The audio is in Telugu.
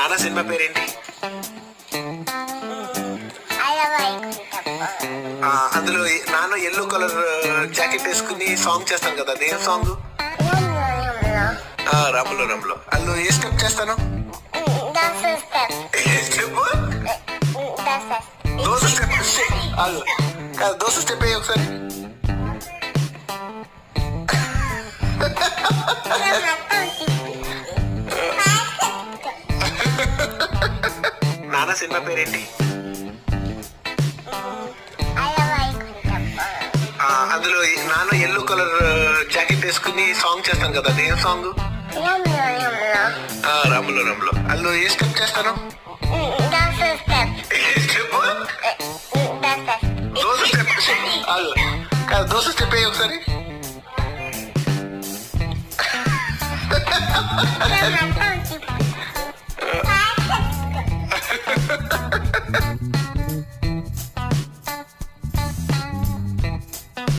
నాన్న సినిమా పేరేంటి ఆ, అందులో ఈ- నాన్న ఎల్లో కలర్ జాకెట్ వేసుకుని సాంగ్ చేస్తాను కదా అదేం సాంగ్ రాములో రాములో అందులో ఏ స్టెప్ చేస్తాను ఏ స్టెప్ దోశ స్టెప్ ఆగు. కాదు దోశ స్టెప్ వేయి ఒకసారి నాన్న సినిమా పేరేంటి ఆ, అందులో ఈ- నాన్న ఎల్లో కలర్ జాకెట్ వేసుకుని సాంగ్ చేస్తాను కదా అదేం సాంగ్ రాములో రాములో అందులో ఏ స్టెప్ చేస్తాను ఏ స్టెప్ దోశ స్టెప్ ఆగు. కాదు దోశ స్టెప్ వేయి ఒకసారి